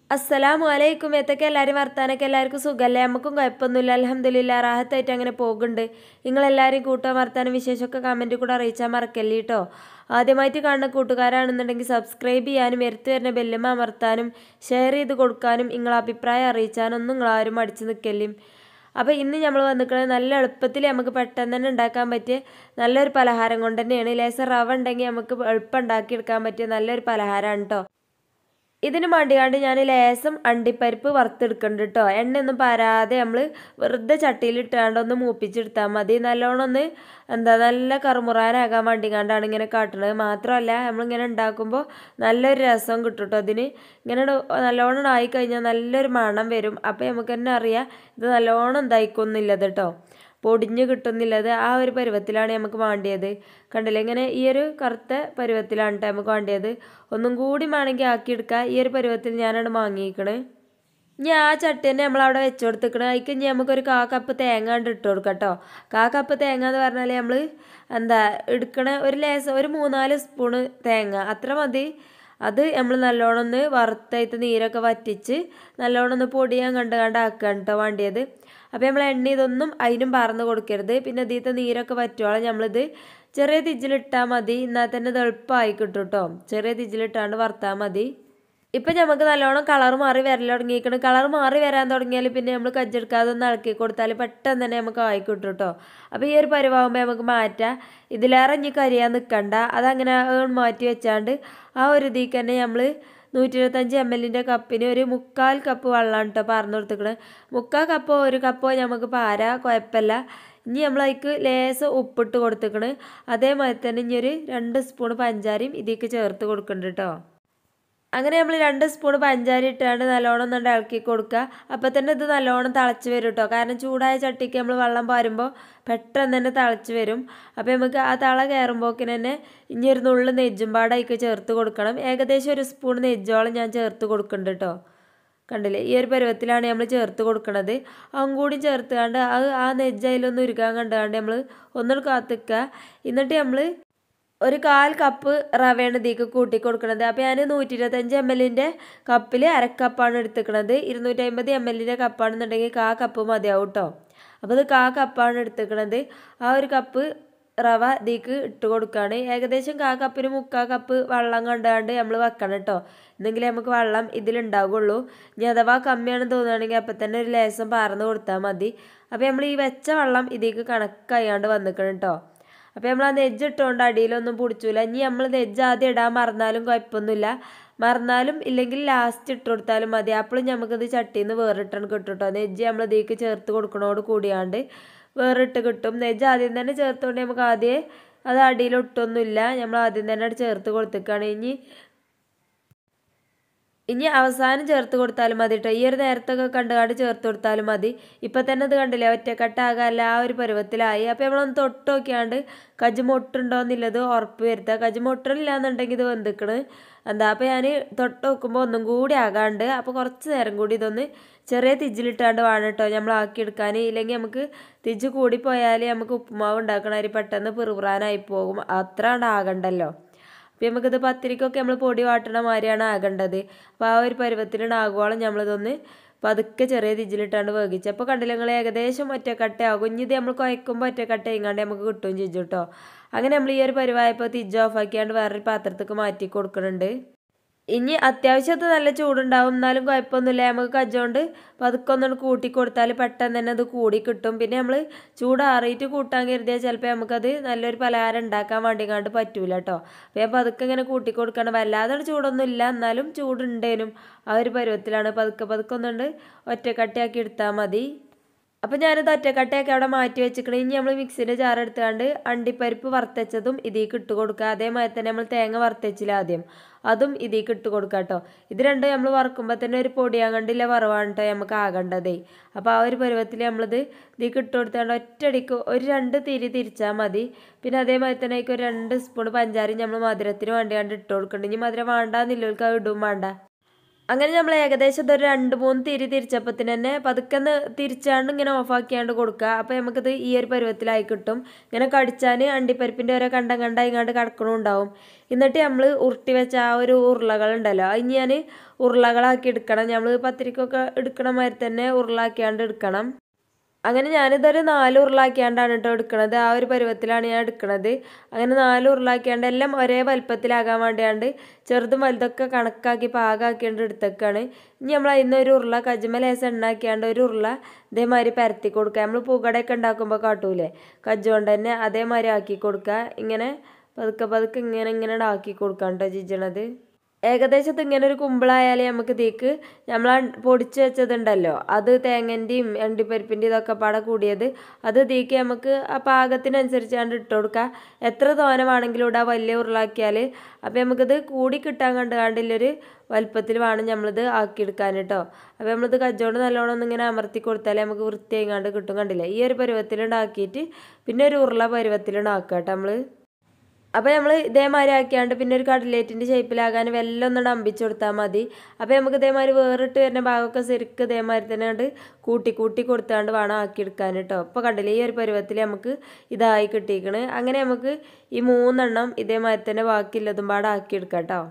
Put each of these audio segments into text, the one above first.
അസ്സലാമു അലൈക്കും എത്തൊക്കെ എല്ലാവരും വർത്താനൊക്കെ എല്ലാവർക്കും സുഖമല്ലേ നമുക്കും കുഴപ്പമൊന്നുമില്ല അലഹമ്മദില്ല റാഹത്തായിട്ട് അങ്ങനെ പോകുന്നുണ്ട് നിങ്ങളെല്ലാവരും കൂട്ടാൻ വർത്താനം വിശേഷമൊക്കെ കമൻറ്റിൽ കൂടെ അറിയിച്ചാൽ മറക്കല്ലേ കേട്ടോ ആദ്യമായിട്ട് കാണുന്ന കൂട്ടുകാരാണെന്നുണ്ടെങ്കിൽ സബ്സ്ക്രൈബ് ചെയ്യാനും എടുത്തു വരുന്ന ബെല്ലുമ അമർത്താനും ഷെയർ ചെയ്ത് കൊടുക്കാനും നിങ്ങളെ അഭിപ്രായം അറിയിച്ചാനൊന്നും നിങ്ങളാരും മടിച്ച് നിൽക്കല്ലേ അപ്പോൾ ഇന്ന് നമ്മൾ വന്നിരിക്കുന്നത് നല്ല എളുപ്പത്തിൽ നമുക്ക് പെട്ടെന്ന് തന്നെ ഉണ്ടാക്കാൻ പറ്റിയ നല്ലൊരു പലഹാരം കൊണ്ട് തന്നെയാണ് ലേസർ റവ ഉണ്ടെങ്കിൽ നമുക്ക് എളുപ്പം ഉണ്ടാക്കിയെടുക്കാൻ പറ്റിയ നല്ലൊരു പലഹാരമാണ് കേട്ടോ ഇതിന് വേണ്ടിയാണ്ട് ഞാൻ ലേസം അണ്ടിപ്പരിപ്പ് വറുത്തെടുക്കുന്നുണ്ട് കേട്ടോ എണ്ണയൊന്നും പാരാതെ നമ്മൾ വെറുതെ ചട്ടിയിലിട്ടാണ്ട് ഒന്ന് മൂപ്പിച്ചെടുത്താൽ മതി നല്ലോണം ഒന്ന് എന്താ നല്ല കറുമുറാനാകാൻ വേണ്ടിക്കാണ്ടാണ് ഇങ്ങനെ കാട്ടുന്നത് മാത്രമല്ല നമ്മളിങ്ങനെ ഉണ്ടാക്കുമ്പോൾ നല്ലൊരു രസം കിട്ടും കേട്ടോ അതിന് ഇങ്ങനെ നല്ലോണം ആയിക്കഴിഞ്ഞാൽ നല്ലൊരു മണം വരും അപ്പോൾ നമുക്ക് തന്നെ അറിയാം ഇത് നല്ലോണം എന്തായിക്കൊന്നുമില്ലത് കേട്ടോ പൊടിഞ്ഞ് കിട്ടുന്നില്ലത് ആ ഒരു പരുവത്തിലാണ് നമുക്ക് വേണ്ടിയത് കണ്ടില്ലേ ഇങ്ങനെ ഈ ഒരു കറുത്ത പരുവത്തിലാണ് കേട്ടോ നമുക്ക് വേണ്ടിയത് ഒന്നും കൂടി വേണമെങ്കിൽ ആക്കിയെടുക്കുക ഈ ഒരു പരുവത്തിൽ ഞാനാണ് വാങ്ങിയിരിക്കണേ ഇനി ആ ചട്ടി തന്നെ നമ്മളവിടെ വെച്ച് കൊടുത്തിക്കണേ അതിക്ക് ഇനി നമുക്കൊരു കാ കപ്പ് തേങ്ങ കണ്ട് ഇട്ട് കൊടുക്കാം കേട്ടോ കാ കപ്പ് തേങ്ങ എന്ന് പറഞ്ഞാൽ നമ്മൾ എന്താ എടുക്കണ ഒരു ലേസം ഒരു മൂന്നാല് സ്പൂണ് തേങ്ങ അത്ര മതി അത് നമ്മൾ നല്ലോണം ഒന്ന് വറുത്തയത്ത് നീരൊക്കെ വറ്റിച്ച് നല്ലോണം ഒന്ന് പൊടിയാൻ കണ്ട് കണ്ട് ആക്കുകയാണ് കേട്ടോ വേണ്ടിയത് അപ്പോൾ നമ്മൾ എണ്ണ ഇതൊന്നും അതിനും പറന്ന് കൊടുക്കരുത് പിന്നെ ഇതിലത്തെ നീരൊക്കെ വറ്റുവോളം നമ്മളിത് ചെറിയ തിജിലിട്ടാൽ മതി എന്നാൽ തന്നെ ഇത് എളുപ്പമായി കിട്ടും കേട്ടോ ചെറിയ തിജിലിട്ടാണ്ട് വറുത്താൽ മതി ഇപ്പം നമുക്ക് നല്ലോണം കളർ മാറി വരൽ തുടങ്ങിയിരിക്കണം കളർ മാറി വരാൻ തുടങ്ങിയാൽ പിന്നെ നമ്മൾ കജ്ജെടുക്കാതെ ഒന്ന് ഇളക്കി കൊടുത്താൽ പെട്ടെന്ന് തന്നെ നമുക്ക് ആയി കിട്ടും കേട്ടോ അപ്പോൾ ഈ ഒരു പരിവാകുമ്പോൾ നമുക്ക് മാറ്റാം ഇതിലേറെ ഇനി കരിയാൻ നിൽക്കണ്ട അതങ്ങനെ മാറ്റി വെച്ചാണ്ട് ആ ഒരു ഇതിക്ക് തന്നെ നമ്മൾ നൂറ്റി ഇരുപത്തഞ്ച് എം എല്ലിൻ്റെ കപ്പിന് ഒരു മുക്കാൽ കപ്പ് വെള്ളമാണ് കേട്ടോ പറഞ്ഞു കൊടുത്തിക്കണത് മുക്കാൽ കപ്പോ ഒരു കപ്പോ നമുക്ക് പാര കുഴപ്പമില്ല ഇനി നമ്മൾ അതിക്ക് ലേസം ഉപ്പിട്ട് കൊടുത്തിക്കണ് അതേമാതിരി തന്നെ ഇനി ഒരു രണ്ട് സ്പൂൺ പഞ്ചാരയും ഇതിലേക്ക് ചേർത്ത് കൊടുക്കുന്നുണ്ട് കേട്ടോ അങ്ങനെ നമ്മൾ രണ്ട് സ്പൂൺ പഞ്ചാര ഇട്ടാണ്ട് നല്ലോണം ഒന്ന് ഇളക്കി കൊടുക്കുക അപ്പോൾ തന്നെ ഇത് നല്ലോണം തിളച്ച് വരും കേട്ടോ കാരണം ചൂടായ ചട്ടിക്ക് നമ്മൾ വെള്ളം പാരുമ്പോൾ പെട്ടെന്ന് തന്നെ തിളച്ച് വരും അപ്പോൾ നമുക്ക് ആ തള കയറുമ്പോക്കിന് തന്നെ ഇനി ഒരു നുള്ളു നെജ്ജും പാടേക്ക് ചേർത്ത് കൊടുക്കണം ഏകദേശം ഒരു സ്പൂൺ നെജ്ജോളം ഞാൻ ചേർത്ത് കൊടുക്കുന്നുണ്ട് കേട്ടോ കണ്ടില്ലേ ഈ ഒരു പരുവത്തിലാണ് നമ്മൾ ചേർത്ത് കൊടുക്കണത് അതും കൂടി ചേർത്ത് കണ്ട് അത് ആ നെജ്ജ് അതിലൊന്ന് ഉരുക്കാൻ കണ്ടുകൊണ്ട് നമ്മൾ ഒന്നുകൂടി കാത്തിക്കുക എന്നിട്ട് നമ്മൾ ഒരു കാൽ കപ്പ് റവയാണ് ഇതിലേക്ക് കൂട്ടി കൊടുക്കുന്നത് അപ്പോൾ ഞാൻ നൂറ്റി ഇരുപത്തഞ്ച് എം എല്ലിൻ്റെ കപ്പിൽ അരക്കപ്പാണ് എടുത്തിക്കണത് ഇരുന്നൂറ്റി അമ്പത് എം എല്ലിൻ്റെ കപ്പാണെന്നുണ്ടെങ്കിൽ കാ കപ്പ് മതിയാവും കേട്ടോ അപ്പോൾ ഇത് കാ കപ്പാണ് എടുത്തിക്കണത് ആ ഒരു കപ്പ് റവ ഇതിലേക്ക് ഇട്ട് കൊടുക്കുകയാണ് ഏകദേശം കാ കപ്പിന് മുക്കാൽ കപ്പ് വെള്ളം കണ്ടാണ്ട് നമ്മൾ വെക്കണം കേട്ടോ എന്നെങ്കിലേ നമുക്ക് വെള്ളം ഇതിലുണ്ടാവുകയുള്ളൂ ഇനി അഥവാ കമ്മിയാണ് തോന്നുകയാണെങ്കിൽ അപ്പം തന്നെ ഒരു ലേസം പാർന്ന് കൊടുത്താൽ മതി അപ്പോൾ നമ്മൾ ഈ വെച്ച വെള്ളം ഇതിലേക്ക് കണക്കായാണ്ട് വന്നിക്കണം കേട്ടോ അപ്പോൾ നമ്മൾ ആ നെജ്ജ് ഇട്ടുകൊണ്ട് അടിയിലൊന്നും പിടിച്ചില്ല ഇനി നമ്മൾ നെജ്ജ് ആദ്യം ഇടാൻ മറന്നാലും കുഴപ്പമൊന്നുമില്ല മറന്നാലും ഇല്ലെങ്കിൽ ലാസ്റ്റ് ഇട്ട് കൊടുത്താലും മതി അപ്പോഴും നമുക്കിത് ചട്ടിയിൽ നിന്ന് വേറിട്ടാണ് കിട്ടും കേട്ടോ നെജ്ജ് നമ്മൾ ഇതിലേക്ക് ചേർത്ത് കൊടുക്കണോട് കൂടിയാണ്ട് വേറിട്ട് കിട്ടും നെജ്ജ് ആദ്യം തന്നെ ചേർത്തുകൊണ്ട് നമുക്ക് ആദ്യം അത് അടിയിലൊട്ടൊന്നുമില്ല നമ്മൾ ആദ്യം തന്നെ അത് ചേർത്ത് കൊടുത്തേക്കാണ് ഇനി ഇനി അവസാനം ചേർത്ത് കൊടുത്താലും മതി കേട്ടോ ഈ ഒരു നേരത്തൊക്കെ കണ്ടുകാണ്ട് ചേർത്ത് കൊടുത്താലും മതി ഇപ്പം തന്നെ ഇത് കണ്ടില്ലേ ഒറ്റക്കെട്ടാകാല്ല ആ ഒരു പരുവത്തിലായി അപ്പോൾ നമ്മളൊന്ന് തൊട്ട് നോക്കിയാണ്ട് കജ്മൊട്ടുണ്ടോയെന്നുള്ളത് ഉറപ്പ് വരുത്തുക കജ്മൊട്ടില്ല എന്നുണ്ടെങ്കിൽ ഇത് വെന്തിക്കണ് എന്താ അപ്പോൾ ഞാൻ തൊട്ട് നോക്കുമ്പോൾ ഒന്നും കൂടി ആകാണ്ട് അപ്പോൾ കുറച്ച് നേരം കൂടി ഇതൊന്ന് ചെറിയ തിജിലിട്ടാണ്ട് വേണം കേട്ടോ നമ്മൾ ആക്കിയെടുക്കാൻ ഇല്ലെങ്കിൽ നമുക്ക് തിജ് കൂടിപ്പോയാൽ നമുക്ക് ഉപ്പുമാവ് ഉണ്ടാക്കണ അരി പെട്ടെന്ന് പിറുപിറാനായി പോകും അത്ര ആകണ്ടല്ലോ അപ്പം നമുക്കിത് പത്തിരിക്കൊക്കെ നമ്മൾ പൊടി വാട്ടണ മാതിരിയാണ് ആകേണ്ടത് അപ്പോൾ ആ ഒരു പരുവത്തിലാണ് ആകുവോളം നമ്മളിതൊന്ന് പതുക്കെ ചെറിയ തിജിലിട്ടാണ്ട് വേവിച്ച് അപ്പോൾ കണ്ടില്ല നിങ്ങൾ ഏകദേശം ഒറ്റക്കട്ടയാകും ഇനി ഇത് നമ്മൾ കുഴക്കുമ്പോൾ ഒറ്റക്കട്ട ഇങ്ങാണ്ട് നമുക്ക് കിട്ടുകയും ചെയ്യും കേട്ടോ അങ്ങനെ നമ്മൾ ഈ ഒരു പരിവായപ്പോൾ തിജ് ഓഫാക്കിയാണ്ട് വേറൊരു പാത്രത്തേക്ക് മാറ്റി കൊടുക്കുന്നുണ്ട് ഇനി അത്യാവശ്യത്ത് നല്ല ചൂടുണ്ടാവും എന്നാലും കുഴപ്പമൊന്നുമില്ല നമുക്ക് കജ്ജോണ്ട് പതുക്കെ ഒന്നും കൂട്ടി കൊടുത്താൽ പെട്ടെന്ന് തന്നെ അത് കൂടി കിട്ടും പിന്നെ നമ്മൾ ചൂടാറിയിട്ട് കൂട്ടാൻ കരുതിയാൽ ചിലപ്പോൾ നമുക്കത് നല്ലൊരു പലഹാരം ഉണ്ടാക്കാൻ വേണ്ടി കണ്ട് പറ്റൂല കേട്ടോ അപ്പോൾ ഞാൻ പതുക്കെ ഇങ്ങനെ കൂട്ടി കൊടുക്കണം വല്ലാതെ ചൂടൊന്നും ഇല്ല എന്നാലും ചൂടുണ്ടേനും ആ ഒരു പരുവത്തിലാണ് പതുക്കെ പതുക്കെ ഒന്നുണ്ട് ഒറ്റക്കട്ടയാക്കി എടുത്താൽ മതി അപ്പോൾ ഞാനിത് ഒറ്റക്കട്ടയൊക്കെ അവിടെ മാറ്റി വെച്ചിക്കണം ഇനി നമ്മൾ മിക്സിൻ്റെ ജാർ എടുത്തുകൊണ്ട് അണ്ടിപ്പരിപ്പ് വറുത്തച്ചതും ഇതിലേക്ക് ഇട്ട് കൊടുക്കുക അതേമാതിരി തന്നെ നമ്മൾ തേങ്ങ വറുത്തച്ചില്ല ആദ്യം അതും ഇതിലേക്ക് ഇട്ട് കൊടുക്കുക കേട്ടോ ഇത് രണ്ടും നമ്മൾ വറുക്കുമ്പോൾ തന്നെ ഒരു പൊടിയാകണ്ടില്ല വറവാണ് കേട്ടോ നമുക്ക് ആകേണ്ടതേ അപ്പോൾ ആ ഒരു പരുവത്തിൽ നമ്മളിത് ഇതിലേക്ക് ഇട്ട് കൊടുത്തുകൊണ്ട് ഒറ്റയടിക്ക് ഒരു രണ്ട് തിരി തിരിച്ചാൽ മതി പിന്നെ അതേമാതിരി തന്നെ ഒരു രണ്ട് സ്പൂൺ പഞ്ചാരയും നമ്മൾ മധുരത്തിന് വേണ്ടിയാണ്ട് ഇട്ട് കൊടുക്കുന്നുണ്ട് ഇനി മധുരം വേണ്ടാന്നില്ലവർക്ക് അത് ഇടും വേണ്ട അങ്ങനെ നമ്മൾ ഏകദേശം ഇതൊരു രണ്ട് മൂന്ന് തിരി തിരിച്ചപ്പത്തിന് തന്നെ പതുക്കെ ഒന്ന് തിരിച്ചാണ്ട് ഇങ്ങനെ ഓഫാക്കിയാണ്ട് കൊടുക്കുക അപ്പോൾ നമുക്കിത് ഈ ഒരു പരുവത്തിലായി കിട്ടും ഇങ്ങനെ കടിച്ചാൽ അണ്ടിപ്പരിപ്പിൻ്റെ ഓരോ കണ്ടം കണ്ട ഇങ്ങാണ്ട് കിടക്കണുണ്ടാവും എന്നിട്ട് നമ്മൾ ഉരുട്ടി വെച്ച ആ ഒരു ഉരുളകളുണ്ടല്ലോ അതിന് ഞാൻ ഉരുളകളാക്കി എടുക്കണം നമ്മൾ പത്തിരിക്കൊക്കെ എടുക്കണ മാതിരി തന്നെ ഉരുളാക്കിയാണ്ട് എടുക്കണം അങ്ങനെ ഞാനിതൊരു നാല് ഉരുളാക്കിയാണ്ടാണ് കേട്ടോ എടുക്കണത് ആ ഒരു പരുവത്തിലാണ് ഞാൻ എടുക്കണത് അങ്ങനെ നാല് ഉരുളാക്കിയാണ്ട് എല്ലാം ഒരേ വലുപ്പത്തിലാകാൻ വേണ്ടിയാണ്ട് ചെറുതും വലുതൊക്കെ കണക്കാക്കി പാകാക്കിയാണ്ട് എടുത്തേക്കാണ് ഇനി നമ്മൾ അതിന് ഒരു ഉരുള കജ്മ ലേസം എണ്ണാക്കിയാണ്ട് ഒരു ഉരുള ഇതേമാതിരി പരത്തി കൊടുക്കുക നമ്മൾ പൂക്കടയൊക്കെ ഉണ്ടാക്കുമ്പോൾ കാട്ടൂലേ കജ്ജ് കൊണ്ട് തന്നെ അതേമാതിരി ആക്കി കൊടുക്കുക ഇങ്ങനെ പതുക്കെ പതുക്കെ ഇങ്ങനെ ഇങ്ങനെ ആക്കി കൊടുക്കാം കേട്ടോ ജിജണത് ഏകദേശത്ത് ഇങ്ങനെ ഒരു കുമ്പിളായാലേ നമുക്ക് തീക്ക് നമ്മൾ പൊടിച്ച് വെച്ചതുണ്ടല്ലോ അത് തേങ്ങൻ്റെയും അണ്ടിപ്പരിപ്പിൻ്റെയും ഇതൊക്കെ പാടെ കൂടിയത് അത് തീക്ക് നമുക്ക് ആ പാകത്തിനനുസരിച്ചാണ്ട് ഇട്ട് കൊടുക്കുക എത്ര തോനെ വേണമെങ്കിലും ഇടാം വലിയ ഉരുളാക്കിയാൽ അപ്പോൾ നമുക്കിത് കൂടി കിട്ടാൻ കണ്ട് കാണ്ടില്ലൊരു വലുപ്പത്തിൽ വേണം നമ്മളിത് ആക്കിയെടുക്കാൻ കേട്ടോ അപ്പോൾ നമ്മളിത് കജ്ജോണ്ട് നല്ലോണം ഒന്ന് ഇങ്ങനെ അമർത്തി കൊടുത്താലേ നമുക്ക് വൃത്തിയായിങ്ങാണ്ട് കിട്ടും കണ്ടില്ലേ ഈ ഒരു പരുവത്തിലുണ്ടാക്കിയിട്ട് പിന്നെ ഒരു ഉരുള പരുവത്തിലുണ്ടാക്കുക കേട്ടോ നമ്മൾ അപ്പോൾ നമ്മൾ ഇതേമാതിരി ആക്കിയാണ്ട് പിന്നെ ഒരു കടലേറ്റിൻ്റെ ഷേപ്പിലാകാൻ വെല്ലം ഒന്ന് ഡമ്പിച്ച് കൊടുത്താൽ മതി അപ്പോൾ നമുക്ക് ഇതേമാതിരി വേറിട്ട് വരുന്ന ഭാഗമൊക്കെ ശരിക്കും ഇതേമാതിരി തന്നെ കണ്ട് കൂട്ടി കൂട്ടി കൊടുത്താണ്ട് വേണം ആക്കിയെടുക്കാൻ കേട്ടോ ഇപ്പോൾ കണ്ടില്ലേ ഈ ഒരു പരുവത്തിൽ നമുക്ക് ഇതായി കിട്ടിയിരിക്കണ് അങ്ങനെ നമുക്ക് ഈ മൂന്നെണ്ണം ഇതേമാതിരി തന്നെ ബാക്കിയുള്ളതും പാടെ ആക്കിയെടുക്കാം കേട്ടോ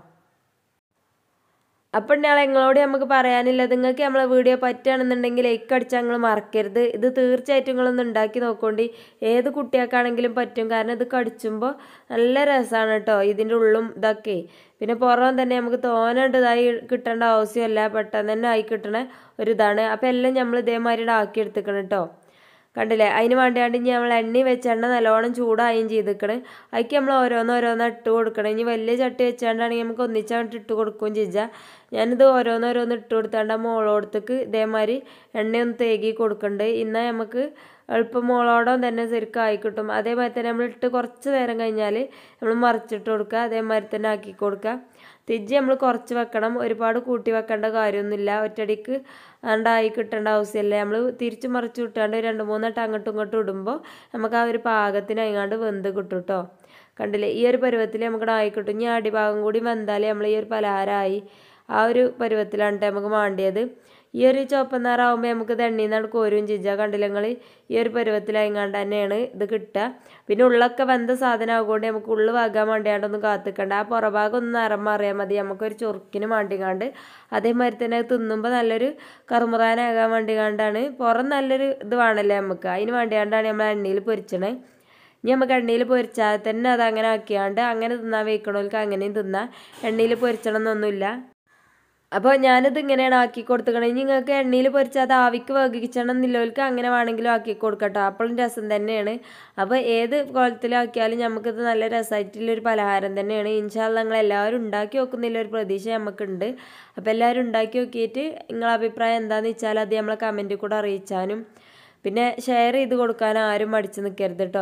അപ്പം ഇയാളെ നിങ്ങളോട് നമുക്ക് പറയാനില്ലത് നിങ്ങൾക്ക് നമ്മളെ വീഡിയോ പറ്റുകയാണെന്നുണ്ടെങ്കിൽ ലൈക്ക് അടിച്ചാൽ നിങ്ങൾ മറക്കരുത് ഇത് തീർച്ചയായിട്ടും നിങ്ങളൊന്ന് ഉണ്ടാക്കി നോക്കോണ്ടി ഏത് കുട്ടികൾക്കാണെങ്കിലും പറ്റും കാരണം ഇത് കടിച്ചുമ്പോൾ നല്ല രസമാണ് കേട്ടോ ഇതിൻ്റെ ഉള്ളും ഇതൊക്കെ പിന്നെ പുറം തന്നെ നമുക്ക് തോനണ്ട് ഇതായി കിട്ടേണ്ട ആവശ്യമല്ല പെട്ടെന്ന് തന്നെ ആയി കിട്ടണ ഒരു ഇതാണ് അപ്പോൾ എല്ലാം നമ്മൾ ഇതേമാതിരി ആക്കി എടുത്തിക്കണം കേട്ടോ കണ്ടില്ലേ അതിന് വേണ്ടിയാണ്ട് ഇനി നമ്മൾ എണ്ണ വെച്ച എണ്ണ നല്ലോണം ചൂടായും ചെയ്തിക്കണ് അതിക്ക് നമ്മൾ ഓരോന്ന് ഓരോന്ന് ഇട്ട് കൊടുക്കണം ഇനി വലിയ ചട്ടി വെച്ചാണ്ടാണെങ്കിൽ നമുക്ക് ഒന്നിച്ചാണ്ട് ഇട്ട് കൊടുക്കുകയും ചെയ്യാം ഞാനിത് ഓരോന്ന് ഓരോന്ന് ഇട്ട് കൊടുത്താണ്ട് ആ മോളോടത്തേക്ക് ഇതേമാതിരി എണ്ണയൊന്ന് തേകി കൊടുക്കുന്നുണ്ട് എന്നാൽ നമുക്ക് എളുപ്പം മോളോടം തന്നെ ശരിക്കും ആയി കിട്ടും അതേമാതിരി തന്നെ നമ്മൾ ഇട്ട് കുറച്ച് നേരം കഴിഞ്ഞാൽ നമ്മൾ മറിച്ചിട്ട് കൊടുക്കുക അതേമാതിരി തന്നെ ആക്കി കൊടുക്കുക തിജ്ജി നമ്മൾ കുറച്ച് വെക്കണം ഒരുപാട് കൂട്ടി വെക്കേണ്ട കാര്യമൊന്നുമില്ല ഒറ്റടിക്ക് ആണ്ടായി കിട്ടേണ്ട ആവശ്യമില്ല നമ്മൾ തിരിച്ച് മറിച്ച് വിട്ടാണ്ട് രണ്ട് മൂന്നെട്ട് അങ്ങോട്ടും ഇങ്ങോട്ടും ഇടുമ്പോൾ നമുക്ക് ആ ഒരു പാകത്തിന് അയങ്ങാണ്ട് വെന്ത് കിട്ടും കേട്ടോ കണ്ടില്ലേ ഈ ഒരു പരുവത്തിൽ നമുക്ക് ആയി കിട്ടും ഇനി അടിഭാഗം കൂടി വെന്താലേ നമ്മൾ ഈ ഒരു പലഹാരമായി ആ ഒരു പരുവത്തിലാണ് ട്ടോ നമുക്ക് മാണ്ടിയത് ഈ ഒരു ചുവപ്പന്നാറാവുമ്പോൾ നമുക്ക് തെണ്ണിയിൽ നിന്നാണ് കോരും ചിജ കണ്ടില്ല നിങ്ങൾ ഈ ഒരു പരുവത്തിലായിങ്ങാണ്ട് തന്നെയാണ് ഇത് കിട്ടുക പിന്നെ ഉള്ളൊക്കെ വെന്ത സാധനം ആകുകൊണ്ട് നമുക്ക് ഉള്ളു വാകാൻ വേണ്ടിയാണ്ടൊന്നും കാത്തിക്കണ്ട ആ പുറഭാഗം ഒന്ന് നിറം മാറിയാൽ മതി നമുക്കൊരു ചൊറുക്കിന് മാണ്ടിങ്ങാണ്ട് അതേമാതിരി തന്നെ തിന്നുമ്പോൾ നല്ലൊരു കറുമുറാനാകാൻ വേണ്ടിങ്ങാണ്ടാണ് പുറം നല്ലൊരു ഇത് വേണമല്ലേ നമുക്ക് അതിന് വേണ്ടിയാണ്ടാണ് നമ്മൾ എണ്ണയിൽ പൊരിച്ചണേ ഇനി നമുക്ക് എണ്ണയിൽ പൊരിച്ചാൽ തന്നെ അത് അങ്ങനെ ആക്കിയാണ്ട് അങ്ങനെ തിന്നാൻ വയ്ക്കണവർക്ക് അങ്ങനെയും തിന്നാം എണ്ണയിൽ പൊരിച്ചണം എന്നൊന്നുമില്ല അപ്പോൾ ഞാനിത് ഇങ്ങനെയാണ് ആക്കി കൊടുത്തുക്കണേ ഇനി നിങ്ങൾക്ക് എണ്ണയിൽ പൊരിച്ചാൽ അത് ആവിക്ക് വേവിച്ചണം എന്നില്ലവർക്ക് അങ്ങനെ വേണമെങ്കിലും ആക്കി കൊടുക്കട്ടോ അപ്പോഴും രസം തന്നെയാണ് അപ്പോൾ ഏത് കോലത്തിലാക്കിയാലും നമുക്കിത് നല്ല രസമായിട്ടുള്ളൊരു പലഹാരം തന്നെയാണ് ഇൻഷാല്ല നിങ്ങൾ എല്ലാവരും ഉണ്ടാക്കി നോക്കുന്നില്ല ഒരു പ്രതീക്ഷ നമുക്കുണ്ട് അപ്പോൾ എല്ലാവരും ഉണ്ടാക്കി നോക്കിയിട്ട് നിങ്ങളെ അഭിപ്രായം എന്താണെന്ന് വെച്ചാൽ അത് നമ്മളെ കമൻറ്റിൽ കൂടെ അറിയിച്ചാനും പിന്നെ ഷെയർ ചെയ്ത് കൊടുക്കാനും ആരും മടിച്ച് നിൽക്കരുത് കേട്ടോ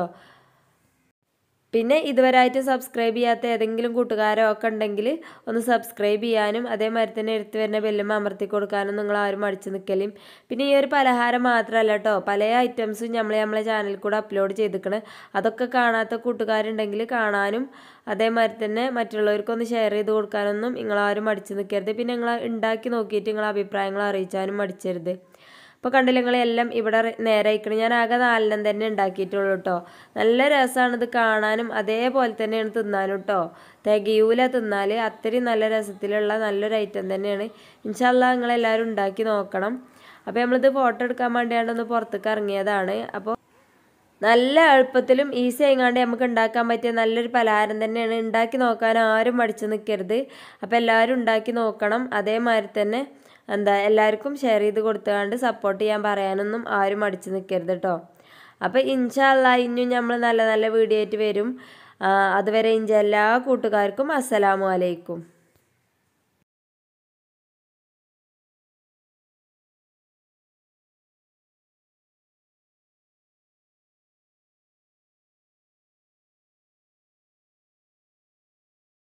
പിന്നെ ഇതുവരായിട്ട് സബ്സ്ക്രൈബ് ചെയ്യാത്ത ഏതെങ്കിലും കൂട്ടുകാരോ ഒക്കെ ഉണ്ടെങ്കിൽ ഒന്ന് സബ്സ്ക്രൈബ് ചെയ്യാനും അതേമാതിരി തന്നെ എടുത്തു വരുന്ന ബെല്ലും അമർത്തി കൊടുക്കാനും നിങ്ങൾ ആരും അടിച്ചു നിൽക്കലും പിന്നെ ഈ ഒരു പലഹാരം മാത്രമല്ല കേട്ടോ പല ഐറ്റംസും നമ്മൾ നമ്മളെ ചാനലിൽ കൂടെ അപ്ലോഡ് ചെയ്തിരിക്കണ് അതൊക്കെ കാണാത്ത കൂട്ടുകാരുണ്ടെങ്കിൽ കാണാനും അതേമാതിരി തന്നെ മറ്റുള്ളവർക്കൊന്ന് ഷെയർ ചെയ്ത് കൊടുക്കാനൊന്നും നിങ്ങളാരും അടിച്ചു നിൽക്കരുത് പിന്നെ നിങ്ങൾ ഉണ്ടാക്കി നോക്കിയിട്ട് നിങ്ങളെ അഭിപ്രായങ്ങൾ അറിയിച്ചാനും മടിച്ചരുത് അപ്പോൾ കണ്ടില്ല നിങ്ങളെല്ലാം ഇവിടെ നേരെ അയക്കണം ഞാൻ ആകെ നാലെണ്ണം തന്നെ ഉണ്ടാക്കിയിട്ടുള്ളൂ കേട്ടോ നല്ല രസമാണ് ഇത് കാണാനും അതേപോലെ തന്നെയാണ് തിന്നാനും കേട്ടോ തികയൂല തിന്നാൽ അത്രയും നല്ല രസത്തിലുള്ള നല്ലൊരു ഐറ്റം തന്നെയാണ് ഇൻഷാല്ല നിങ്ങളെല്ലാവരും ഉണ്ടാക്കി നോക്കണം അപ്പോൾ നമ്മളിത് ഫോട്ടോ എടുക്കാൻ വേണ്ടിയാണ്ടൊന്ന് പുറത്തേക്ക് ഇറങ്ങിയതാണ് അപ്പോൾ നല്ല എളുപ്പത്തിലും ഈസി ആയിങ്ങാണ്ട് നമുക്ക് ഉണ്ടാക്കാൻ പറ്റിയ നല്ലൊരു പലഹാരം തന്നെയാണ് ഉണ്ടാക്കി നോക്കാൻ ആരും മടിച്ചു നിൽക്കരുത് അപ്പോൾ എല്ലാവരും ഉണ്ടാക്കി നോക്കണം അതേമാതിരി തന്നെ എന്താ എല്ലാവർക്കും ഷെയർ ചെയ്ത് കൊടുത്തുകൊണ്ട് സപ്പോർട്ട് ചെയ്യാൻ പറയാനൊന്നും ആരും മടിച്ചു നിൽക്കരുത് കേട്ടോ അപ്പോൾ ഇൻഷാല്ല ഇനിയും നമ്മൾ നല്ല നല്ല വീഡിയോ ആയിട്ട് വരും അതുവരെ ഇഞ്ച എല്ലാ കൂട്ടുകാർക്കും അസ്സലാമു അലൈക്കും